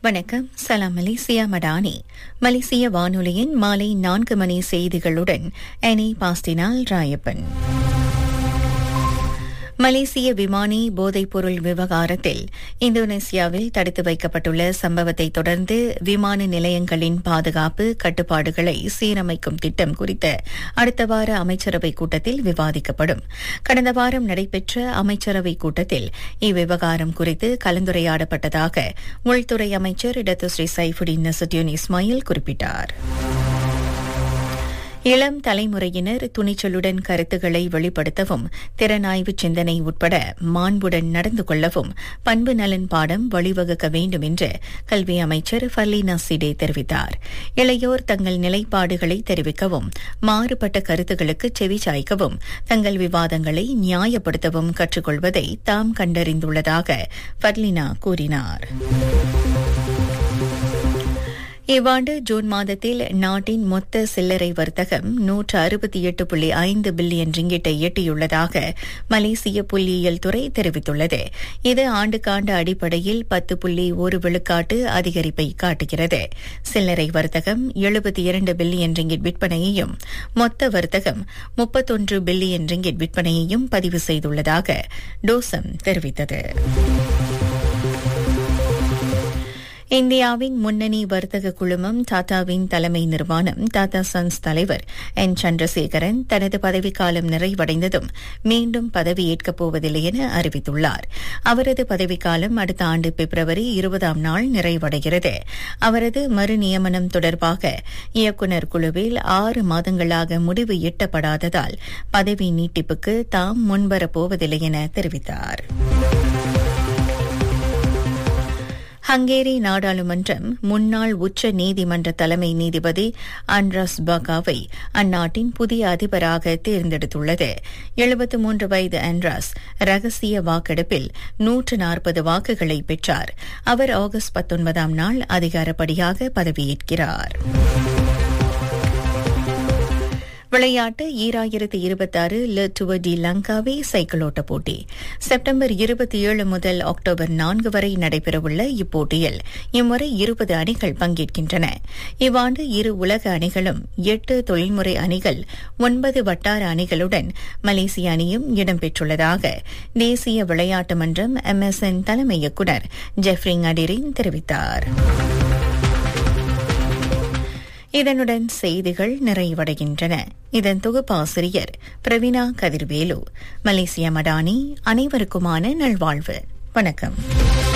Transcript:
வணக்கம் சலாம் மலேசியா மடானி மலேசிய வானொலியின் மாலை நான்கு மணி செய்திகளுடன் எனி பாஸ்டினால் ராயப்பன் மலேசிய விமானி போதைப்பொருள் விவகாரத்தில் இந்தோனேசியாவில் தடுத்து வைக்கப்பட்டுள்ள சம்பவத்தை தொடர்ந்து விமான நிலையங்களின் பாதுகாப்பு கட்டுப்பாடுகளை சீரமைக்கும் திட்டம் குறித்த அடுத்த வார அமைச்சரவை கூட்டத்தில் விவாதிக்கப்படும் கடந்த வாரம் நடைபெற்ற அமைச்சரவை கூட்டத்தில் இவ்விவகாரம் குறித்து கலந்துரையாடப்பட்டதாக உள்துறை அமைச்சர் இடத்து ஸ்ரீ சைஃபுடின் நசுடியூன் இஸ்மாயில் குறிப்பிட்டார் இளம் தலைமுறையினர் துணிச்சலுடன் கருத்துக்களை வெளிப்படுத்தவும் திறனாய்வு சிந்தனை உட்பட மாண்புடன் நடந்து கொள்ளவும் பண்பு நலன் பாடம் வழிவகுக்க வேண்டும் என்று கல்வி அமைச்சர் ஃபர்லீனா சிடே தெரிவித்தார் இளையோர் தங்கள் நிலைப்பாடுகளை தெரிவிக்கவும் மாறுபட்ட கருத்துக்களுக்கு செவிசாய்க்கவும் தங்கள் விவாதங்களை நியாயப்படுத்தவும் கற்றுக்கொள்வதை தாம் கண்டறிந்துள்ளதாக ஃபர்லினா கூறினார் இவ்வாண்டு ஜூன் மாதத்தில் நாட்டின் மொத்த சில்லறை வர்த்தகம் நூற்று அறுபத்தி எட்டு புள்ளி ஐந்து பில்லியன் ரிங்கிட்டை எட்டியுள்ளதாக மலேசிய புள்ளியியல் துறை தெரிவித்துள்ளது இது ஆண்டுக்காண்டு அடிப்படையில் பத்து புள்ளி ஒரு விழுக்காட்டு அதிகரிப்பை காட்டுகிறது சில்லறை வர்த்தகம் எழுபத்தி இரண்டு பில்லியன் ரிங்கிட் விற்பனையையும் மொத்த வர்த்தகம் முப்பத்தொன்று பில்லியன் ரிங்கிட் விற்பனையையும் பதிவு செய்துள்ளதாக டோசம் தெரிவித்தது இந்தியாவின் முன்னணி வர்த்தக குழுமம் டாடாவின் தலைமை நிர்வாணம் டாடா சன்ஸ் தலைவர் என் சந்திரசேகரன் தனது பதவிக்காலம் நிறைவடைந்ததும் மீண்டும் பதவியேற்கப் போவதில்லை என அறிவித்துள்ளார் அவரது பதவிக்காலம் அடுத்த ஆண்டு பிப்ரவரி இருபதாம் நாள் நிறைவடைகிறது அவரது மறுநியமனம் தொடர்பாக இயக்குநர் குழுவில் ஆறு மாதங்களாக முடிவு எட்டப்படாததால் பதவி நீட்டிப்புக்கு தாம் முன்வரப்போவதில்லை என தெரிவித்தாா் ஹங்கேரி நாடாளுமன்றம் முன்னாள் உச்ச நீதிமன்ற தலைமை நீதிபதி அண்ட்ராஸ் பகாவை அந்நாட்டின் புதிய அதிபராக தேர்ந்தெடுத்துள்ளது எழுபத்து மூன்று வயது அண்ட்ராஸ் ரகசிய வாக்கெடுப்பில் நூற்று நாற்பது வாக்குகளை பெற்றார் அவர் ஆகஸ்ட் பத்தொன்பதாம் நாள் அதிகாரப்படியாக பதவியேற்கிறார் விளையாட்டு ஈராயிரத்து இருபத்தாறு டுவர் டி லங்காவே சைக்கிளோட்ட போட்டி செப்டம்பர் இருபத்தி ஏழு முதல் அக்டோபர் நான்கு வரை நடைபெறவுள்ள இப்போட்டியில் இம்முறை இருபது அணிகள் பங்கேற்கின்றன இவ்வாண்டு இரு உலக அணிகளும் எட்டு தொழில்முறை அணிகள் ஒன்பது வட்டார அணிகளுடன் மலேசிய அணியும் இடம்பெற்றுள்ளதாக தேசிய விளையாட்டு மன்றம் எம்எஸ்என் தலைமை இயக்குநர் ஜெஃப்ரிங் அடிரின் தெரிவித்தாா் இதனுடன் செய்திகள் நிறைவடைகின்றன இதன் தொகுப்பாசிரியர் பிரவீனா கதிர்வேலு மலேசிய மடானி அனைவருக்குமான நல்வாழ்வு வணக்கம்